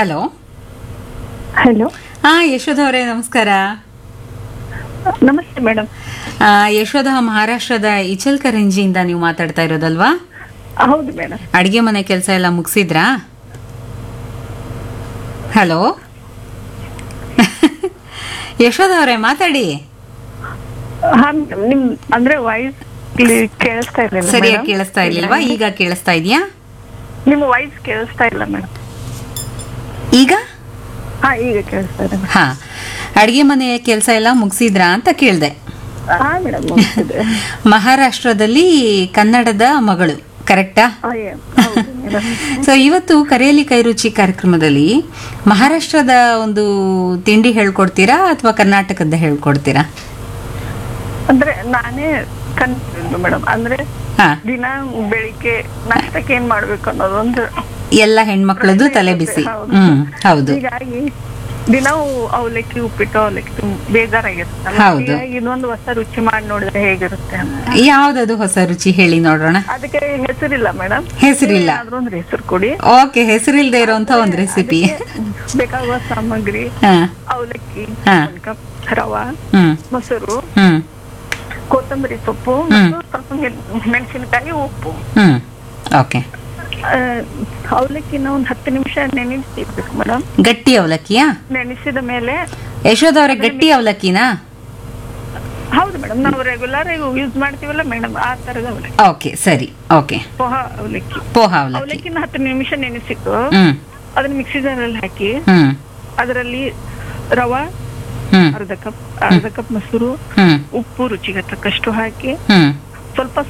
Hello hello ಹಾ ಯಶೋಧ ಅವರೇ ನಮಸ್ಕಾರ ನಮಸ್ತೆ ಮೇಡಮ್ ಆ, ಯಶೋಧ ಮಹಾರಾಷ್ಟ್ರದ ಇಚಲ್ಕರಂಜಿಯಿಂದ ನೀವು ಮಾತಾಡ್ತಾ ಇರೋದಲ್ವಾ ಹೌದು ಮೇಡಮ್ ಅಡಿಗೆ ಮನೆ ಕೆಲಸ ಎಲ್ಲ ಮುಗಿಸಿದ್ರಾ ಹಲೋ ಯಶೋಧ ಅವರೇ ಮಾತಾಡಿ ಹಾ ಮೇಡಮ್ ನಿಮ್ ಅಂದ್ರೆ ವಾಯ್ಸ್ ಕೇಳಿಸ್ತಾ ಇಲ್ಲ ಸರಿಯಾಗಿ ಕೇಳಿಸ್ತಾ ಇರ್ಲಿಲ್ವಾ ಈಗ ಕೇಳಿಸ್ತಾ ಇದೆಯಾ ನಿಮ್ಮ ವಾಯ್ಸ್ ಕೇಳಿಸ್ತಾ ಇಲ್ಲ ಮೇಡಮ್ ಈಗ ಹಾ ಈಗ ಕೇಳಿಸ್ತಾ ಇದೆ ಹಾ ಅಡಿಗೆ ಮನೆ ಕೆಲಸ ಎಲ್ಲ ಮುಗಿಸಿದ್ರಾ ಅಂತ ಕೇಳಿದೆ ಹಾ ಮೇಡಮ್ ಮಹಾರಾಷ್ಟ್ರದಲ್ಲಿ ಕನ್ನಡದ ಮಗಳು ಕರೆಕ್ಟಾ ಹೌದು ಮೇಡಮ್ ಸೊ ಇವತ್ತು ಕರೆಯಲ್ಲಿ ಕೈರುಚಿ ಕಾರ್ಯಕ್ರಮದಲ್ಲಿ ಮಹಾರಾಷ್ಟ್ರದ ಒಂದು ತಿಂಡಿ ಹೇಳ್ಕೊಡ್ತೀರಾ ಅಥವಾ ಕರ್ನಾಟಕದ ಹೇಳ್ಕೊಡ್ತೀರಾ ಅಂದ್ರೆ ನಾನೇ ಕನ್ಫ್ಯೂಸ್ ಮೇಡಮ್ ಅಂದ್ರೆ ಹಾ ದಿನ ಬೆಳಿಗ್ಗೆ ನಾಷ್ಟಕ್ಕೆ ಏನ್ ಮಾಡ್ಬೇಕು ಅನ್ನೋದೊಂದು ಎಲ್ಲ ಹೆಣ್ಮಕ್ಳದ್ದು ತಲೆ ಬಿಸಿ ಹೌದು. ಹ್ಮ್ ಹೌದು ಹೀಗಾಗಿ ದಿನ ಅವಲಕ್ಕಿ ಉಪ್ಪಿಟ್ಟು ಅವಲಕ್ಕಿ ತುಂಬ ಬೇಜಾರಾಗಿರುತ್ತಲ್ಲ ಹೌದು. ಹೀಗಾಗಿ ಇದೊಂದು ಹೊಸ ರುಚಿ ಮಾಡಿ ನೋಡಿದ್ರೆ ಹೇಗಿರುತ್ತೆ ಅಂತ ಯಾವ್ದದು ಹೊಸ ರುಚಿ ಹೇಳಿ ನೋಡೋಣ ಅದಕ್ಕೆ ಹೆಸರಿಲ್ಲ ಮೇಡಮ್ ಹೆಸರಿಲ್ಲ. ಏನಾದ್ರೂ ಒಂದು ಹೆಸರು ಕೊಡಿ ಓಕೆ ಹೆಸರಿಲ್ದೇ ಇರುವಂತ ಒಂದು ರೆಸಿಪಿ ಅದಕ್ಕೆ ಬೇಕಾಗುವ ಸಾಮಗ್ರಿ ಹಾ ಅವಲಕ್ಕಿ ಹಾ. ಒಂದ್ ಕಪ್ ರವಾ ಹ್ಮ್ ಮೊಸರು ಹ್ಮ್ ಕೊತ್ತಂಬರಿ ಸೊಪ್ಪು ಹ್ಮ್. ಮತ್ತು ಸ್ವಲ್ಪ ಮೆಣ್- ಮೆಣಸಿನಕಾಯಿ ಉಪ್ಪು ಹ್ಮ್ ಓಕೆ ಆ, ಅವಲಕ್ಕಿನ ಒಂದ್ ಹತ್ತು ನಿಮಿಷ ನೆನೆಸಿರ್ಬೇಕು ಮೇಡಮ್ ಗಟ್ಟಿ ಅವಲಕ್ಕಿಯಾ ನೆನೆಸಿದ ಮೇಲೆ ಯಶೋಧ ಅವರೇ ಗಟ್ಟಿ ಅವಲಕ್ಕಿನಾ ಹೌದು ಮೇಡಮ್ ನಾವು ರೆಗ್ಯುಲರ್ ಯೂಸ್ ಮಾಡ್ತೀವಲ್ಲ ಮೇಡಮ್ ಆ ತರದ ಅವಲಕ್ಕಿ ಓಕೆ ಸರಿ ಓಕೆ ಪೋಹ ಅವಲಕ್ಕಿ ಪೋಹ ಅವಲಕ್ಕಿ ಅವಲಕ್ಕಿನ ಹತ್ತು ನಿಮಿಷ ನೆನೆಸಿಟ್ಟು ಹ್ಮ್ ಅದನ್ನ ಮಿಕ್ಸಿ ಜಾರಲ್ಲಿ ಹಾಕಿ ಹ್ಮ್ ಅದರಲ್ಲಿ ರವಾ ಹ್ಮ್ ಅರ್ಧ ಕಪ್ ಅರ್ಧ ಕಪ್ ಮೊಸರು ಹ್ಮ್ ಉಪ್ಪು ರುಚಿಗೆ ತಕ್ಕಷ್ಟು ಹಾಕಿ ಹ್ಮ್ ಸ್ವಲ್ಪ